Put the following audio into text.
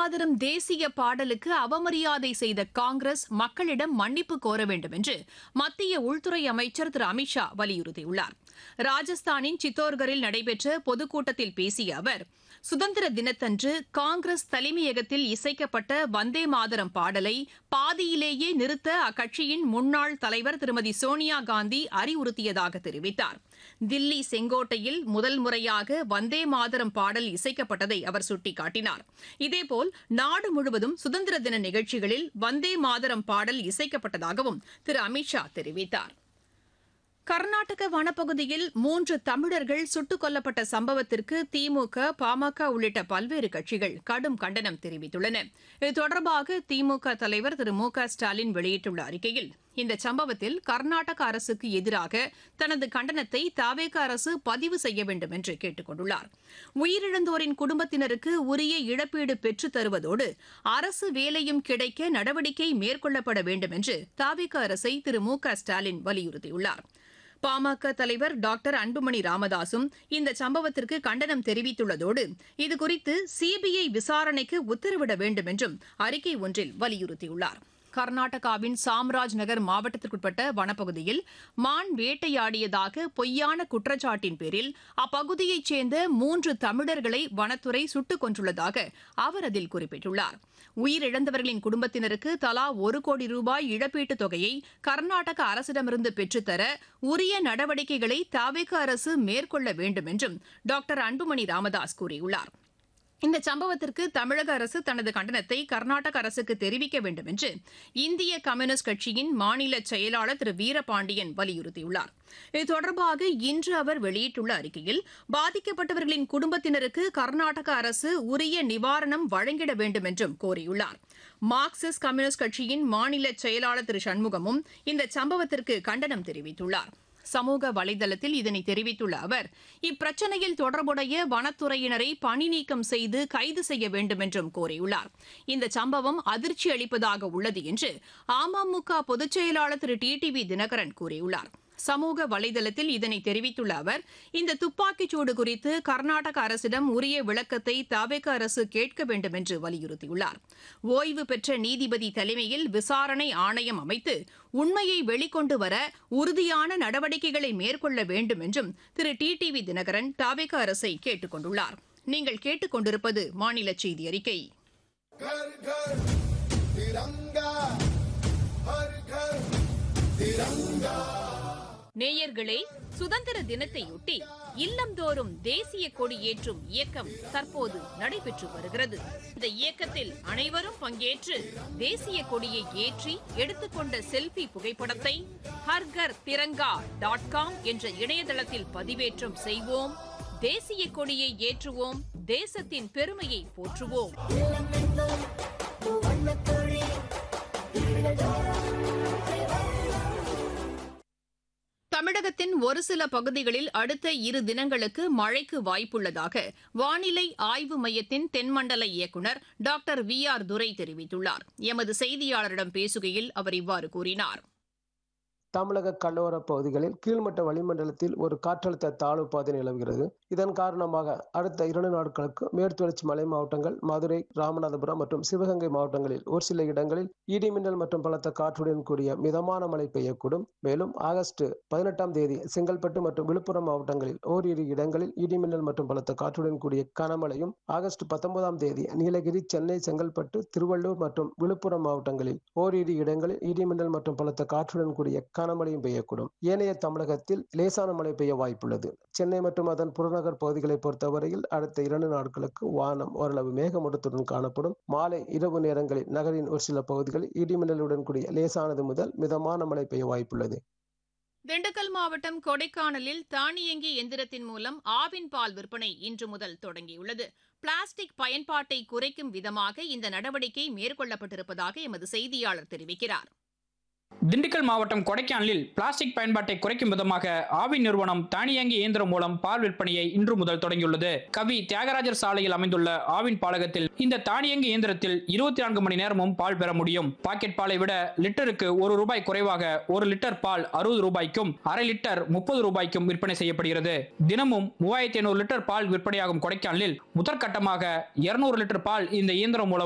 மாதரம் தேசிய பாடலுக்கு அவமரியாதை செய்த காங்கிரஸ் மக்களிடம் மன்னிப்பு கோர வேண்டும் என்று மத்திய உள்துறை அமைச்சர் திரு அமித்ஷா வலியுறுத்தியுள்ளார் ராஜஸ்தானின் சித்தோர்கரில் நடைபெற்ற பொதுக்கூட்டத்தில் பேசிய அவர் சுதந்திர தினத்தன்று காங்கிரஸ் தலைமையகத்தில் இசைக்கப்பட்ட வந்தே மாதரம் பாடலை பாதியிலேயே நிறுத்த அக்கட்சியின் முன்னாள் தலைவர் திருமதி சோனியா காந்தி அறிவுறுத்தியதாக தெரிவித்தார் தில்லி செங்கோட்டையில் முதல் முறையாக வந்தே மாதரம் பாடல் இசைக்கப்பட்டதை அவர் சுட்டிக்காட்டினார் இதேபோல் நாடு முழுவதும் சுதந்திர தின நிகழ்ச்சிகளில் வந்தே மாதரம் பாடல் இசைக்கப்பட்டதாகவும் திரு அமித்ஷா தெரிவித்தார் கர்நாடக வனப்பகுதியில் மூன்று தமிழர்கள் சுட்டுக் கொல்லப்பட்ட சம்பவத்திற்கு திமுக பாமக உள்ளிட்ட பல்வேறு கட்சிகள் கடும் கண்டனம் தெரிவித்துள்ளன இது தொடர்பாக திமுக தலைவர் திரு மு க ஸ்டாலின் வெளியிட்டுள்ள அறிக்கையில் இந்த சம்பவத்தில் கர்நாடக அரசுக்கு எதிராக தனது கண்டனத்தை தாவேக அரசு பதிவு செய்ய வேண்டும் என்று கேட்டுக் கொண்டுள்ளார் உயிரிழந்தோரின் குடும்பத்தினருக்கு உரிய இழப்பீடு பெற்றுத் தருவதோடு அரசு வேலையும் கிடைக்க நடவடிக்கை மேற்கொள்ளப்பட வேண்டும் என்று தாவேக அரசை திரு மு க ஸ்டாலின் வலியுறுத்தியுள்ளார் பாமக தலைவர் டாக்டர் அன்புமணி ராமதாசும் இந்த சம்பவத்திற்கு கண்டனம் தெரிவித்துள்ளதோடு இதுகுறித்து சிபிஐ விசாரணைக்கு உத்தரவிட வேண்டும் என்றும் அறிக்கை ஒன்றில் வலியுறுத்தியுள்ளார் கர்நாடகாவின் சாம்ராஜ் நகர் மாவட்டத்திற்குட்பட்ட வனப்பகுதியில் மான் வேட்டையாடியதாக பொய்யான குற்றச்சாட்டின் பேரில் அப்பகுதியைச் சேர்ந்த மூன்று தமிழர்களை வனத்துறை சுட்டுக் கொன்றுள்ளதாக அவர் அதில் குறிப்பிட்டுள்ளார் உயிரிழந்தவர்களின் குடும்பத்தினருக்கு தலா ஒரு கோடி ரூபாய் இழப்பீட்டுத் தொகையை கர்நாடக அரசிடமிருந்து பெற்றுத்தர உரிய நடவடிக்கைகளை தாவேக அரசு மேற்கொள்ள வேண்டும் என்றும் டாக்டர் அன்புமணி ராமதாஸ் கூறியுள்ளார் இந்த சம்பவத்திற்கு தமிழக அரசு தனது கண்டனத்தை கர்நாடக அரசுக்கு தெரிவிக்க வேண்டும் என்று இந்திய கம்யூனிஸ்ட் கட்சியின் மாநில செயலாளர் திரு வீரபாண்டியன் வலியுறுத்தியுள்ளார் இது தொடர்பாக இன்று அவர் வெளியிட்டுள்ள அறிக்கையில் பாதிக்கப்பட்டவர்களின் குடும்பத்தினருக்கு கர்நாடக அரசு உரிய நிவாரணம் வழங்கிட வேண்டும் என்றும் கோரியுள்ளார் மார்க்சிஸ்ட் கம்யூனிஸ்ட் கட்சியின் மாநில செயலாளர் திரு சண்முகமும் இந்த சம்பவத்திற்கு கண்டனம் தெரிவித்துள்ளார் சமூக வலைதளத்தில் இதனை தெரிவித்துள்ள அவர் இப்பிரச்சனையில் தொடர்புடைய வனத்துறையினரை பணி நீக்கம் செய்து கைது செய்ய வேண்டும் என்றும் கோரியுள்ளார் இந்த சம்பவம் அதிர்ச்சி அளிப்பதாக உள்ளது என்று அமமுக பொதுச் செயலாளர் Thiru T T V Dhinakaran கூறியுள்ளார் சமூக வலைதளத்தில் இதனை தெரிவித்துள்ள அவர் இந்த துப்பாக்கிச் சூடு குறித்து கர்நாடக அரசிடம் உரிய விளக்கத்தை தவேக அரசு கேட்க வேண்டும் என்று வலியுறுத்தியுள்ளார் ஓய்வு பெற்ற நீதிபதி தலைமையில் விசாரணை ஆணையம் அமைத்து உண்மையை வெளிக்கொண்டு வர உறுதியான நடவடிக்கைகளை மேற்கொள்ள வேண்டும் என்றும் Thiru T T V Dhinakaran TVK அரசை கேட்டுக் கொண்டுள்ளார் நீங்கள் கேட்டுக்கொண்டிருப்பது மாநில செய்தி அறிக்கை घर घर तिरंगा हर घर तिरंगा நேயர்களே சுதந்திர தினத்தையொட்டி இல்லந்தோறும் தேசிய கொடி ஏற்றும் இயக்கம் தற்போது நடைபெற்று வருகிறது இந்த இயக்கத்தில் அனைவரும் பங்கேற்று தேசிய கொடியை ஏற்றி எடுத்துக்கொண்ட செல்ஃபி புகைப்படத்தை ஹர்கர் திரங்கா டாட் காம் என்ற இணையதளத்தில் பதிவேற்றம் செய்வோம் தேசிய கொடியை ஏற்றுவோம் தேசத்தின் பெருமையை போற்றுவோம் தமிழகத்தின் ஒரு சில பகுதிகளில் அடுத்த இரு தினங்களுக்கு மழைக்கு வாய்ப்புள்ளதாக வானிலை ஆய்வு மையத்தின் தென்மண்டல இயக்குநர் டாக்டர் வி ஆர் துரை தெரிவித்துள்ளார் எமது செய்தியாளரிடம் பேசுகையில் அவர் இவ்வாறு கூறினார் தமிழக கடலோர பகுதிகளில் கீழ்மட்ட வளிமண்டலத்தில் ஒரு காற்றழுத்த தாழ்வு பாதை நிலவுகிறது இதன் காரணமாக அடுத்த இரண்டு நாட்களுக்கு மேற்குத்தொடர்ச்சி மலை மாவட்டங்கள் மதுரை ராமநாதபுரம் மற்றும் சிவகங்கை மாவட்டங்களில் ஒரு சில இடங்களில் இடிமின்னல் மற்றும் பலத்த காற்றுடன் கூடிய மிதமான மழை பெய்யக்கூடும் மேலும் ஆகஸ்ட் பதினெட்டாம் தேதி செங்கல்பட்டு மற்றும் விழுப்புரம் மாவட்டங்களில் ஓரிரு இடங்களில் இடிமின்னல் மற்றும் பலத்த காற்றுடன் கூடிய கனமழையும் ஆகஸ்ட் பத்தொன்பதாம் தேதி நீலகிரி சென்னை செங்கல்பட்டு திருவள்ளூர் மற்றும் விழுப்புரம் மாவட்டங்களில் ஓரிரு இடங்களில் இடிமின்னல் மற்றும் பலத்த காற்றுடன் கூடிய கனமழையும் பெய்யக்கூடும் ஏனைய தமிழகத்தில் லேசான மழை பெய்ய வாய்ப்புள்ளது சென்னை மற்றும் அதன் புறநகர் பகுதிகளை பொறுத்தவரையில் அடுத்த இரண்டு நாட்களுக்கு வானம் ஓரளவு மேகமூட்டத்துடன் காணப்படும் மாலை இரவு நேரங்களில் நகரின் ஒரு சில பகுதிகளில் இடிமின்னலுடன் கூடிய லேசானது முதல் மிதமான மழை பெய்ய வாய்ப்புள்ளது திண்டுக்கல் மாவட்டம் கொடைக்கானலில் தானியங்கி எந்திரத்தின் மூலம் ஆவின் பால் விற்பனை இன்று முதல் தொடங்கியுள்ளது பிளாஸ்டிக் பயன்பாட்டை குறைக்கும் விதமாக இந்த நடவடிக்கை மேற்கொள்ளப்பட்டிருப்பதாக எமது செய்தியாளர் தெரிவிக்கிறார் திண்டுக்கல் மாவட்டம் கொடைக்கானலில் பிளாஸ்டிக் பயன்பாட்டை குறைக்கும் விதமாக ஆவி நிறுவனம் தானியங்கி இயந்திரம் மூலம் பால் விற்பனையை இன்று முதல் தொடங்கியுள்ளது கவி தியாகராஜர் சாலையில் அமைந்துள்ள ஆவின் பாலகத்தில் இந்த தானியங்கி இயந்திரத்தில் இருபத்தி நான்கு மணி நேரமும் பால் பெற முடியும் பாக்கெட் பாலை விட லிட்டருக்கு ஒரு ரூபாய் குறைவாக ஒரு லிட்டர் பால் அறுபது ரூபாய்க்கும் அரை லிட்டர் முப்பது ரூபாய்க்கும் விற்பனை செய்யப்படுகிறது தினமும் மூவாயிரத்தி ஐநூறு லிட்டர் பால் விற்பனையாகும் கொடைக்கானலில் முதற்கட்டமாக இருநூறு லிட்டர் பால் இந்த இயந்திரம் மூலம்